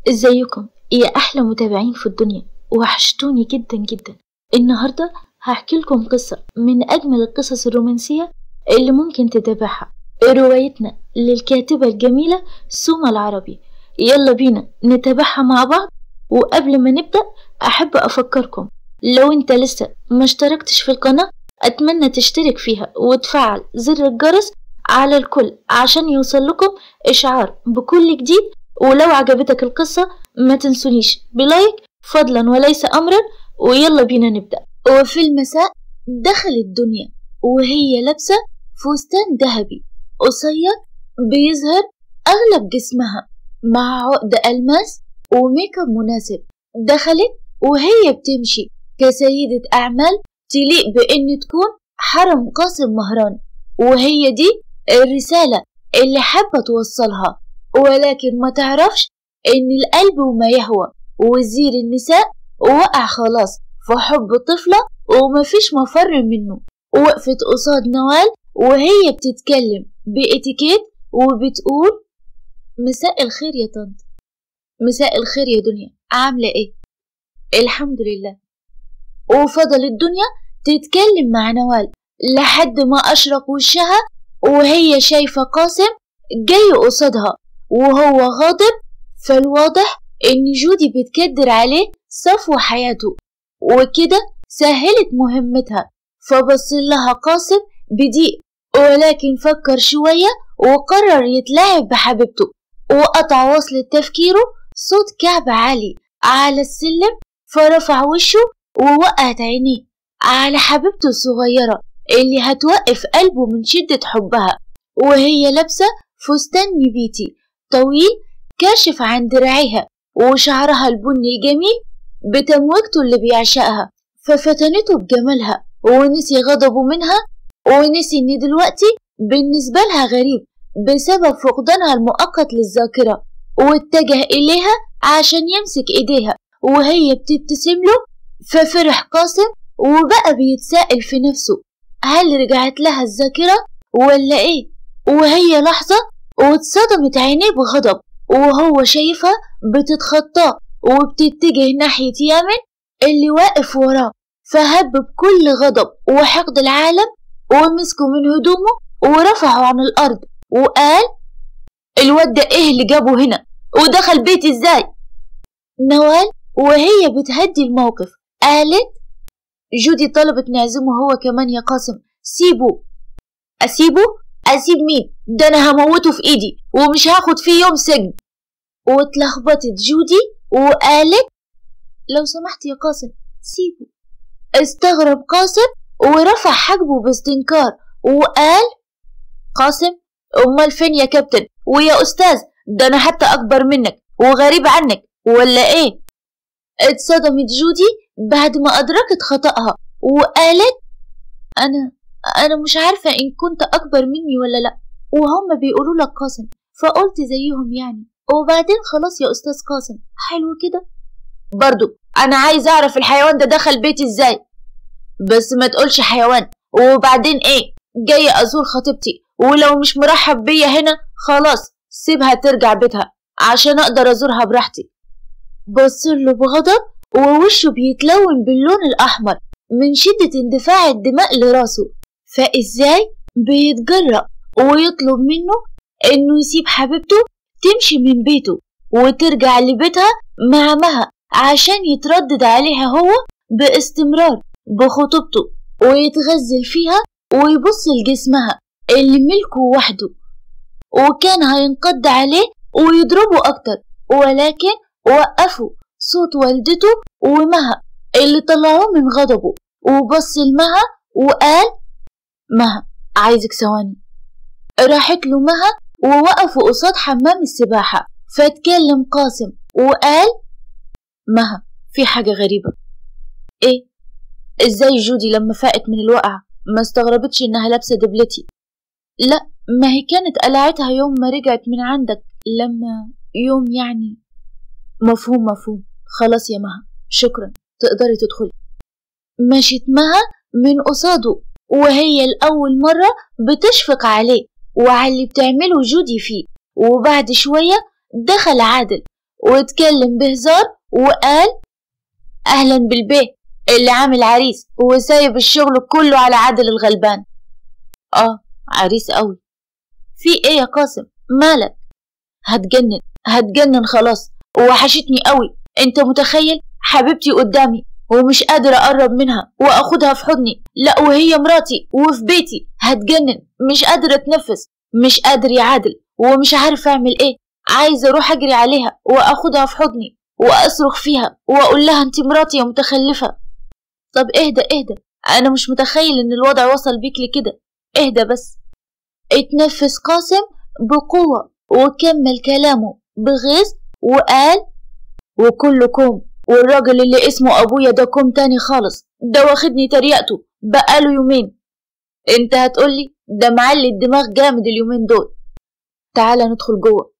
ازيكم يا احلى متابعين في الدنيا وحشتوني جدا جدا النهارده هحكي لكم قصه من اجمل القصص الرومانسيه اللي ممكن تتابعها روايتنا للكاتبه الجميله سوما العربي يلا بينا نتابعها مع بعض وقبل ما نبدا احب افكركم لو انت لسه ما اشتركتش في القناه اتمنى تشترك فيها وتفعل زر الجرس على الكل عشان يوصل لكم اشعار بكل جديد ولو عجبتك القصة ما تنسونيش بلايك فضلا وليس أمرا ويلا بينا نبدأ وفي المساء دخلت دنيا وهي لابسة فستان ذهبي قصير بيظهر أغلب جسمها مع عقد ألماس وميك اب مناسب دخلت وهي بتمشي كسيدة أعمال تليق بإن تكون حرم قاسم مهران وهي دي الرسالة اللي حابة توصلها ولكن ما تعرفش إن القلب وما يهوى وزير النساء وقع خلاص في حب طفلة ومفيش مفر منه وقفت قصاد نوال وهي بتتكلم بإتيكيت وبتقول مساء الخير يا طنط مساء الخير يا دنيا عاملة ايه الحمد لله وفضلت دنيا تتكلم مع نوال لحد ما أشرق وشها وهي شايفة قاسم جاي قصادها وهو غاضب فالواضح إن جودي بتكدر عليه صفو حياته وكده سهلت مهمتها فبص لها قاسم بضيق ولكن فكر شوية وقرر يتلاعب بحبيبته وقطع وصلة تفكيره صوت كعب عالي على السلم فرفع وشه ووقعت عينيه على حبيبته الصغيرة اللي هتوقف قلبه من شدة حبها وهي لابسة فستان نبيتي طويل كاشف عن دراعها وشعرها البني الجميل بتموجته اللي بيعشقها ففتنته بجمالها ونسي غضبه منها ونسي ان دلوقتي بالنسبة لها غريب بسبب فقدانها المؤقت للذاكرة واتجه إليها عشان يمسك إيديها وهي بتبتسم له ففرح قاسم وبقى بيتساءل في نفسه هل رجعت لها الذاكرة ولا إيه وهي لحظة واتصدمت عينيه بغضب وهو شايفها بتتخطاه وبتتجه ناحية يامن اللي واقف وراه فهب بكل غضب وحقد العالم ومسكه من هدومه ورفعه عن الأرض وقال الواد ده ايه اللي جابه هنا ودخل بيتي ازاي نوال وهي بتهدي الموقف قالت جودي طلبت نعزمه هو كمان يا قاسم سيبه اسيبه اسيب مين ده انا هموته في ايدي ومش هاخد فيه يوم سجن واتلخبطت جودي وقالت لو سمحت يا قاسم سيبه استغرب قاسم ورفع حاجبه باستنكار وقال قاسم امال فين يا كابتن ويا استاذ ده انا حتى اكبر منك وغريب عنك ولا ايه اتصدمت جودي بعد ما ادركت خطأها وقالت انا انا مش عارفة ان كنت اكبر مني ولا لا وهم بيقولوا لك قاسم فقلت زيهم يعني وبعدين خلاص يا استاذ قاسم حلو كده برضو انا عايز اعرف الحيوان ده دخل بيتي ازاي بس ما تقولش حيوان وبعدين ايه جاي ازور خطيبتي ولو مش مرحب بيا هنا خلاص سيبها ترجع بيتها عشان اقدر ازورها براحتي بصله بغضب ووشه بيتلون باللون الاحمر من شدة اندفاع الدماء لراسه فازاي بيتجرأ ويطلب منه انه يسيب حبيبته تمشي من بيته وترجع لبيتها مع مها عشان يتردد عليها هو باستمرار بخطوبته ويتغزل فيها ويبص لجسمها اللي ملكه وحده وكان هينقض عليه ويضربه أكتر ولكن وقفوا صوت والدته ومها اللي طلعوه من غضبه وبص لمها وقال مها عايزك ثواني راحت له مها ووقفوا قصاد حمام السباحة فاتكلم قاسم وقال مها في حاجة غريبة ايه ازاي جودي لما فاقت من الوقعة ما استغربتش انها لابسة دبلتي لا ما هي كانت قلعتها يوم ما رجعت من عندك لما يوم يعني مفهوم مفهوم خلاص يا مها شكرا تقدري تدخلي مشيت مها من قصاده وهي الأول مرة بتشفق عليه وعلى اللي بتعمله جودي فيه وبعد شوية دخل عادل واتكلم بهزار وقال أهلا بالبيه اللي عامل عريس وسايب الشغل كله على عادل الغلبان اه عريس قوي في ايه يا قاسم مالك هتجنن هتجنن خلاص وحشتني قوي انت متخيل حبيبتي قدامي ومش قادر اقرب منها واخدها في حضني لا وهي مراتي وفي بيتي هتجنن مش قادر اتنفس مش قادر يعادل ومش عارف اعمل ايه عايز اروح اجري عليها واخدها في حضني واصرخ فيها واقول لها انت مراتي يا متخلفه طب اهدى اهدى انا مش متخيل ان الوضع وصل بيك لكده اهدى بس اتنفس قاسم بقوة وكمل كلامه بغيظ وقال وكلكم والراجل اللي اسمه ابويا ده كوم تاني خالص ده واخدني تريقته بقاله يومين انت هتقولي ده معلي الدماغ جامد اليومين دول تعالى ندخل جوه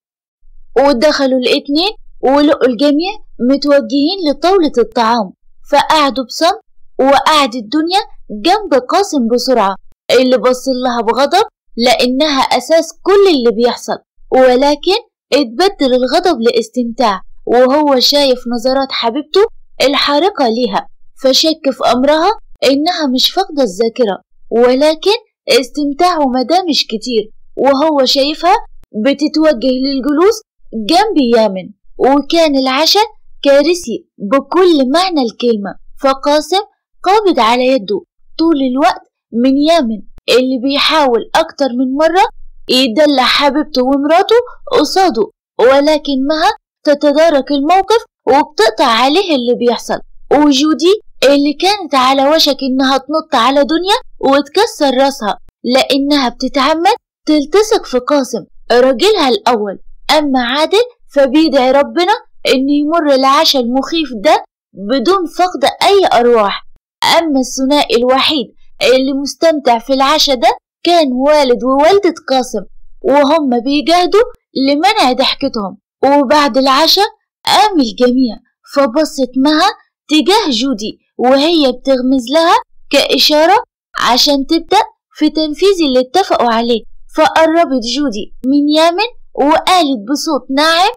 ودخلوا الاتنين ولقوا الجميع متوجهين لطاولة الطعام فقعدوا بصمت وقعد الدنيا جنب قاسم بسرعة اللي بص لها بغضب لأنها أساس كل اللي بيحصل ولكن اتبدل الغضب لاستمتاع وهو شايف نظرات حبيبته الحارقة ليها فشك في أمرها إنها مش فاقدة الذاكرة ولكن استمتاعه مدى مش كتير وهو شايفها بتتوجه للجلوس جنب يامن وكان العشاء كارثي بكل معنى الكلمة فقاسم قابض على يده طول الوقت من يامن اللي بيحاول أكتر من مرة يدلع حبيبته ومراته قصاده ولكن مها تتدارك الموقف وبتقطع عليه اللي بيحصل وجودي اللي كانت على وشك إنها تنط على دنيا وتكسر راسها لأنها بتتعمد تلتصق في قاسم راجلها الأول أما عادل فبيدعي ربنا إن يمر العشاء المخيف ده بدون فقد أي أرواح أما الثنائي الوحيد اللي مستمتع في العشاء ده كان والد ووالدة قاسم وهم بيجاهدوا لمنع ضحكتهم وبعد العشاء قام الجميع فبصت مها تجاه جودي وهي بتغمز لها كإشارة عشان تبدأ في تنفيذ اللي اتفقوا عليه فقربت جودي من يامن وقالت بصوت ناعم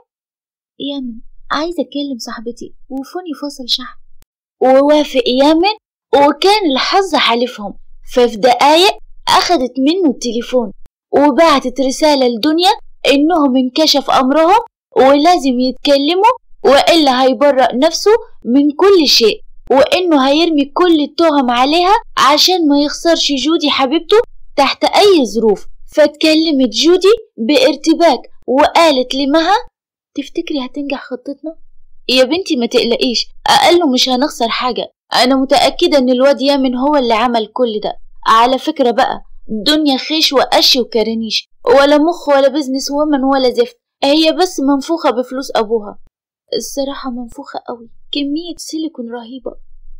يامن عايزة أكلم صاحبتي وفوني فصل شحن ووافق يامن وكان الحظ حالفهم ففي دقايق أخدت منه التليفون وبعتت رسالة لدنيا إنهم انكشف أمرهم ولازم يتكلموا وإلا هيبرأ نفسه من كل شيء وإنه هيرمي كل التهم عليها عشان ما يخسرش جودي حبيبته تحت أي ظروف فاتكلمت جودي بارتباك وقالت لمها تفتكري هتنجح خطتنا؟ يا بنتي ما تقلقيش أقله مش هنخسر حاجة أنا متأكدة إن الواد يامن هو اللي عمل كل ده على فكرة بقى دنيا خيش وقش وكرانيش ولا مخ ولا بزنس وومن ولا زفت هي بس منفوخة بفلوس أبوها الصراحة منفوخة قوي كمية سيليكون رهيبة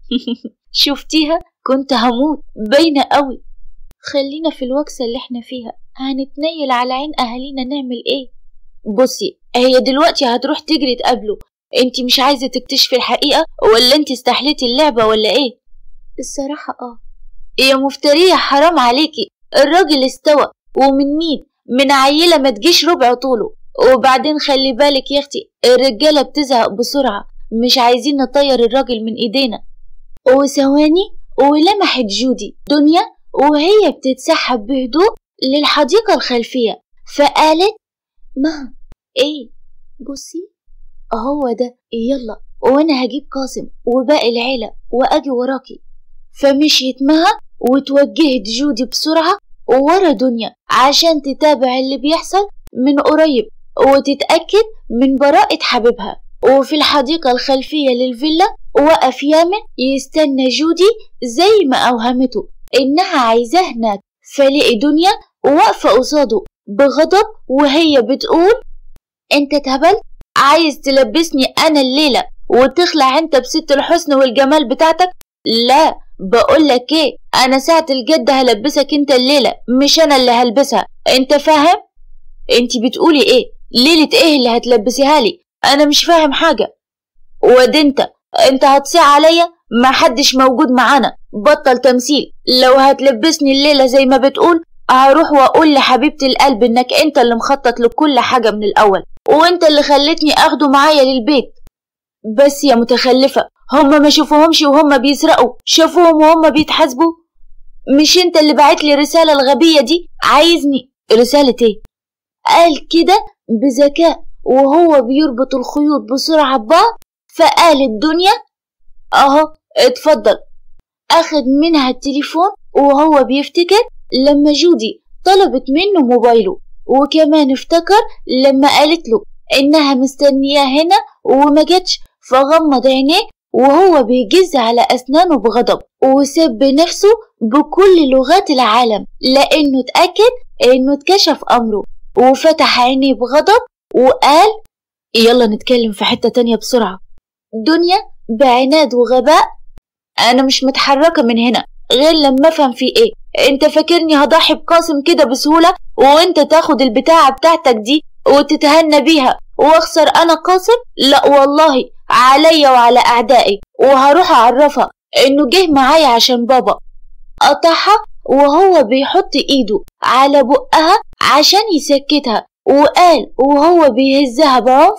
شفتيها كنت هموت باينة قوي خلينا في الوكسة اللي احنا فيها هنتنيل على عين أهالينا نعمل ايه بصي هي دلوقتي هتروح تجري تقابله انت مش عايزة تكتشفي الحقيقة ولا انت استحليتي اللعبة ولا ايه الصراحة اه يا مفترية حرام عليكي الراجل استوى ومن مين من عيلة ما تجيش ربع طوله وبعدين خلي بالك يا اختي الرجالة بتزهق بسرعة مش عايزين نطير الراجل من ايدينا وثواني ولمحت جودي دنيا وهي بتتسحب بهدوء للحديقة الخلفية فقالت ما ايه بصي هو ده يلا وانا هجيب قاسم وباقي العيلة واجي وراكي فمشيت مها وتوجهت جودي بسرعة ورا دنيا عشان تتابع اللي بيحصل من قريب وتتأكد من براءة حبيبها وفي الحديقة الخلفية للفيلا وقف يامن يستنى جودي زي ما أوهمته إنها عايزاه هناك فلقي دنيا واقفة قصاده بغضب وهي بتقول انت اتهبلت عايز تلبسني انا الليلة وتخلع انت بست الحسن والجمال بتاعتك لا بقولك ايه انا ساعة الجد هلبسك انت الليلة مش انا اللي هلبسها انت فاهم انت بتقولي ايه ليلة ايه اللي هتلبسيها لي انا مش فاهم حاجة واد انت انت هتصيع عليا ما حدش موجود معانا بطل تمثيل لو هتلبسني الليلة زي ما بتقول هروح واقول لحبيبة القلب انك انت اللي مخطط لكل حاجة من الاول وانت اللي خلتني اخده معايا للبيت بس يا متخلفة هما ما شافوهمش وهما بيسرقوا شافوهم وهما بيتحاسبوا مش انت اللي بعت لي الرسالة الغبية دي عايزني رسالة ايه قال كده بذكاء وهو بيربط الخيوط بسرعة ببعض فقال الدنيا اهو اتفضل اخد منها التليفون وهو بيفتكر لما جودي طلبت منه موبايله وكمان افتكر لما قالت له انها مستنياه هنا وما جاتش فغمض عينيه وهو بيجز على أسنانه بغضب وسب نفسه بكل لغات العالم لأنه اتأكد إنه اتكشف أمره وفتح عينيه بغضب وقال يلا نتكلم في حتة تانية بسرعة دنيا بعناد وغباء أنا مش متحركة من هنا غير لما أفهم في إيه أنت فاكرني هضحي بقاسم كده بسهولة وأنت تاخد البتاعة بتاعتك دي وتتهنى بيها واخسر أنا قاسم لا والله عليا وعلى أعدائي وهروح أعرفها إنه جه معايا عشان بابا قطعها وهو بيحط إيده على بقها عشان يسكتها وقال وهو بيهزها بعنف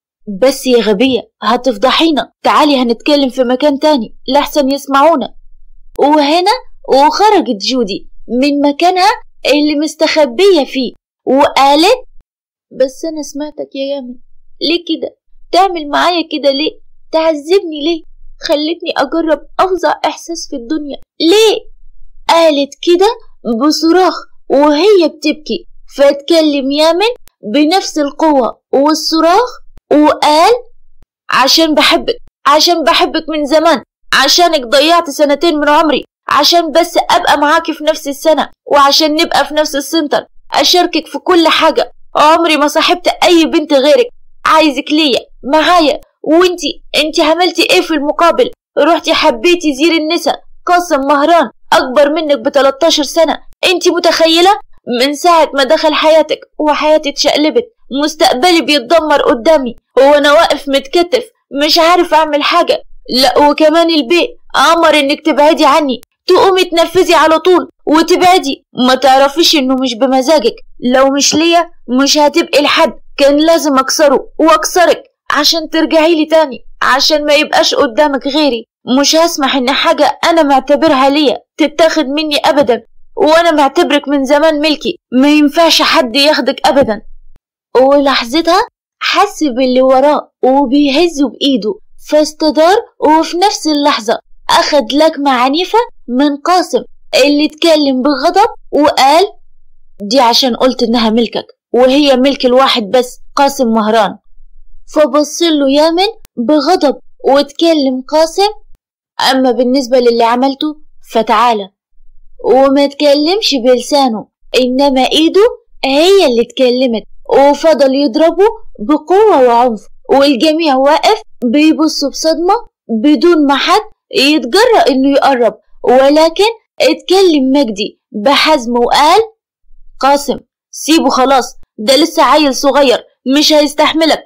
بس يا غبية هتفضحينا تعالي هنتكلم في مكان تاني لحسن يسمعونا وهنا وخرجت جودي من مكانها اللي مستخبية فيه وقالت بس أنا سمعتك يا يامن ليه كده تعمل معايا كده ليه تعذبني ليه خلتني أجرب أفظع إحساس في الدنيا ليه قالت كده بصراخ وهي بتبكي فاتكلم يامن بنفس القوة والصراخ وقال عشان بحبك عشان بحبك من زمان عشانك ضيعت سنتين من عمري عشان بس أبقى معاكي في نفس السنة وعشان نبقى في نفس السنتر أشاركك في كل حاجة عمري ما صاحبت أي بنت غيرك عايزك ليا معايا وانتي انتي عملتي ايه في المقابل رحتي حبيتي زير النساء قاسم مهران اكبر منك ب 13 سنة انتي متخيلة من ساعة ما دخل حياتك وحياتي اتشقلبت مستقبلي بيتدمر قدامي وانا واقف متكتف مش عارف اعمل حاجة لا وكمان البيت امر انك تبعدي عني تقومي تنفذي على طول وتبعدي ما تعرفيش انه مش بمزاجك لو مش ليا مش هتبقي لحد كان لازم اكسره واكسرك عشان ترجعي لي تاني عشان ما يبقاش قدامك غيري مش هسمح ان حاجة انا معتبرها ليا تتاخد مني ابدا وانا معتبرك من زمان ملكي ما ينفعش حد ياخدك ابدا ولحظتها حس باللي وراه وبيهزه بايده فاستدار وفي نفس اللحظة أخد لكمة عنيفة من قاسم اللي اتكلم بغضب وقال دي عشان قلت إنها ملكك وهي ملك الواحد بس قاسم مهران فبصله يامن بغضب واتكلم قاسم أما بالنسبة للي عملته فتعالى وما تكلمش بلسانه إنما إيده هي اللي اتكلمت وفضل يضربه بقوة وعنف والجميع واقف بيبصوا بصدمة بدون ما حد يتجرأ إنه يقرب ولكن اتكلم مجدي بحزم وقال قاسم سيبه خلاص ده لسه عيل صغير مش هيستحملك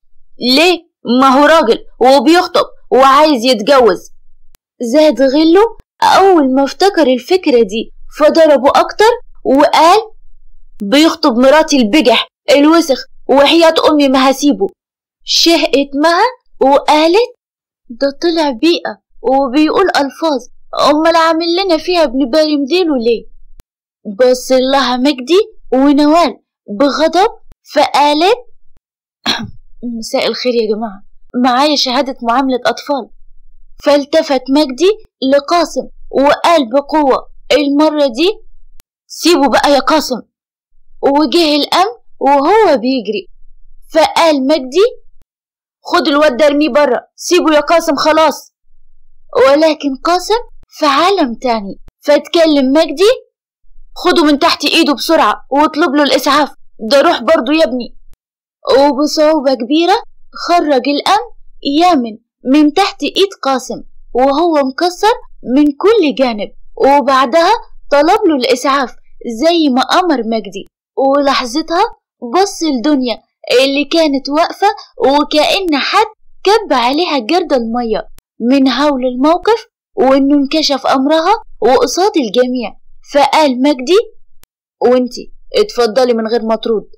ليه ما هو راجل وبيخطب وعايز يتجوز زاد غله أول ما افتكر الفكرة دي فضربه أكتر وقال بيخطب مراتي البجح الوسخ وحياة أمي ما هسيبه شهقت مها وقالت ده طلع بيئة وبيقول ألفاظ أمال عامل لنا فيها ابن باري مدينه ليه بص لها مجدي ونوال بغضب فقالت مساء الخير يا جماعة معايا شهادة معاملة أطفال فالتفت مجدي لقاسم وقال بقوة المرة دي سيبه بقى يا قاسم وجه الأمن وهو بيجري فقال مجدي خد الواد ده ارميه بره سيبه يا قاسم خلاص ولكن قاسم في عالم تاني فاتكلم مجدي خده من تحت ايده بسرعة واطلب له الإسعاف ده روح برضو يا ابني وبصعوبة كبيرة خرج الأمن يامن من تحت إيد قاسم وهو مكسر من كل جانب وبعدها طلب له الإسعاف زي ما أمر مجدي ولحظتها بص الدنيا اللي كانت واقفة وكأن حد كب عليها جرد المية من هول الموقف وإنه انكشف أمرها وقصاد الجميع فقال مجدي وانتي اتفضلي من غير ما ترد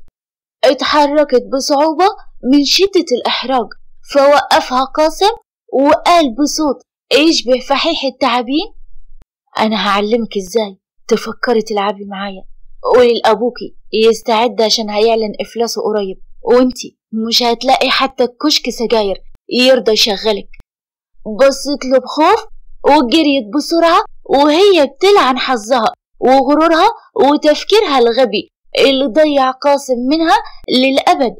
اتحركت بصعوبة من شدة الإحراج فوقفها قاسم وقال بصوت يشبه فحيح التعابين أنا هعلمك إزاي تفكري تلعبي معايا قولي لأبوكي يستعد عشان هيعلن إفلاسه قريب وانتي مش هتلاقي حتى كشك سجاير يرضى يشغلك بصت له بخوف وجريت بسرعة وهي بتلعن حظها وغرورها وتفكيرها الغبي اللي ضيع قاسم منها للأبد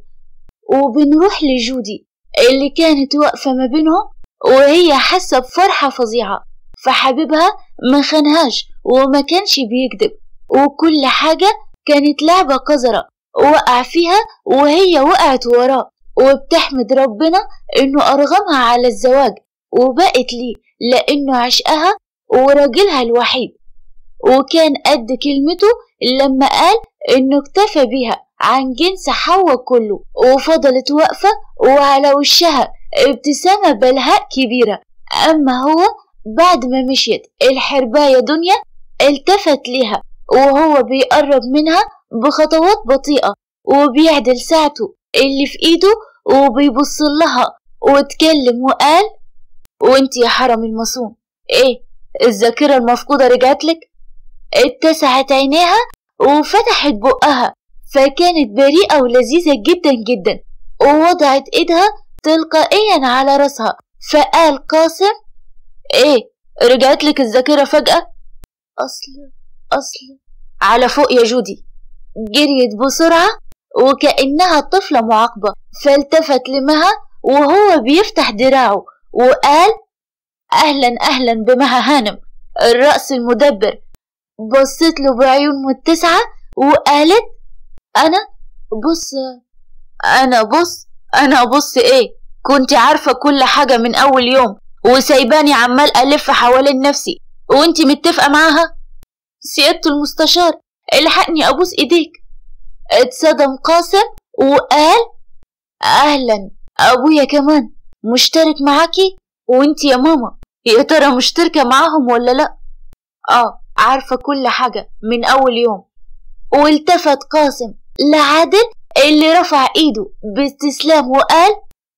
وبنروح لجودي اللي كانت واقفة ما بينهم وهي حاسة بفرحة فظيعة فحبيبها ما خانهاش وما كانش بيكذب وكل حاجة كانت لعبة قذرة وقع فيها وهي وقعت وراه وبتحمد ربنا إنه أرغمها على الزواج وبقت ليه لأنه عشقها وراجلها الوحيد وكان قد كلمته لما قال إنه اكتفى بيها عن جنس حواء كله وفضلت واقفة وعلى وشها ابتسامة بلهاء كبيرة أما هو بعد ما مشيت الحرباية دنيا التفت لها وهو بيقرب منها بخطوات بطيئة وبيعدل ساعته اللي في ايده وبيبص لها واتكلم وقال وانت يا حرم المصون ايه الذاكرة المفقودة رجعت لك اتسعت عينيها وفتحت بقها فكانت بريئة ولذيذة جدا جدا ووضعت ايدها تلقائيا على راسها فقال قاسم ايه رجعت لك الذاكرة فجأة اصل اصل على فوق يا جودي جريت بسرعة وكأنها طفلة معاقبة فالتفت لمها وهو بيفتح دراعه وقال أهلا أهلا بمها هانم الرأس المدبر بصت له بعيون متسعة وقالت أنا بص أنا بص أنا بص إيه كنت عارفة كل حاجة من أول يوم وسايباني عمال ألف حوالين نفسي وانتي متفقة معاها سيادة المستشار الحقني أبوس إيديك اتصدم قاسم وقال أهلا أبويا كمان مشترك معاكي وانتي يا ماما يا ترى مشتركة معاهم ولا لأ آه عارفة كل حاجة من أول يوم والتفت قاسم لعادل اللي رفع ايده باستسلام وقال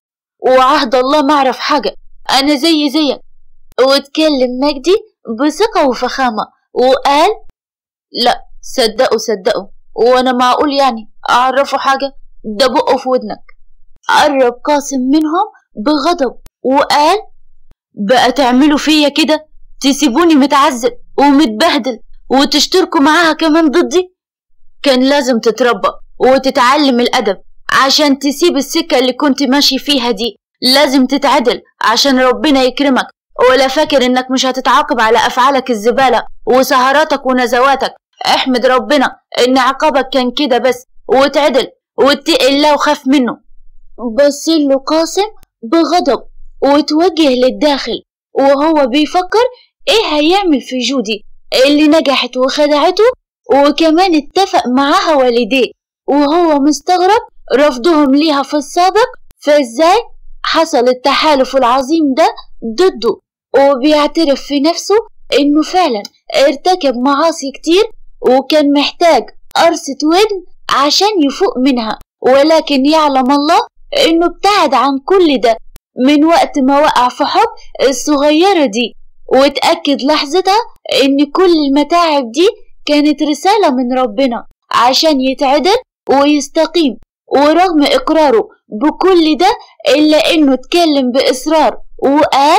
وعهد الله ما اعرف حاجة انا زي زيك واتكلم مجدي بثقة وفخامة وقال لا صدقوا صدقوا وانا معقول يعني اعرفه حاجة ده بقه في ودنك قرب قاسم منهم بغضب وقال بقى تعملوا فيا كده تسيبوني متعذب ومتبهدل وتشتركوا معاها كمان ضدي كان لازم تتربى وتتعلم الأدب عشان تسيب السكة اللي كنت ماشي فيها دي لازم تتعدل عشان ربنا يكرمك ولا فاكر انك مش هتتعاقب على افعالك الزبالة وسهراتك ونزواتك احمد ربنا ان عقابك كان كده بس وتعدل واتقي الله وخاف منه بص له قاسم بغضب وتوجه للداخل وهو بيفكر ايه هيعمل في جودي اللي نجحت وخدعته وكمان اتفق معاها والديه وهو مستغرب رفضهم ليها في السابق فازاي حصل التحالف العظيم ده ضده وبيعترف في نفسه انه فعلا ارتكب معاصي كتير وكان محتاج قرصة ودن عشان يفوق منها ولكن يعلم الله انه ابتعد عن كل ده من وقت ما وقع في حب الصغيرة دي وتأكد لحظتها ان كل المتاعب دي كانت رسالة من ربنا عشان يتعدل ويستقيم ورغم إقراره بكل ده إلا إنه اتكلم بإصرار وقال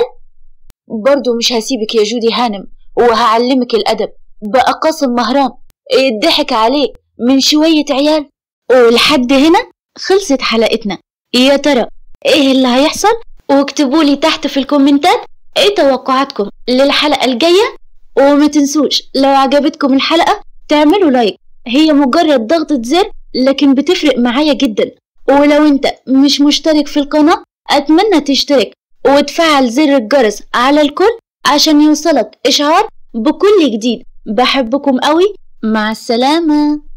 برضو مش هسيبك يا جودي هانم وهعلمك الأدب بقى قاسم مهران اتضحك عليه من شوية عيال ولحد هنا خلصت حلقتنا يا ترى ايه اللي هيحصل واكتبولي تحت في الكومنتات ايه توقعاتكم للحلقة الجاية وما تنسوش لو عجبتكم الحلقة تعملوا لايك هي مجرد ضغطة زر لكن بتفرق معايا جدا ولو انت مش مشترك في القناة اتمنى تشترك وتفعل زر الجرس على الكل عشان يوصلك اشعار بكل جديد بحبكم قوي مع السلامة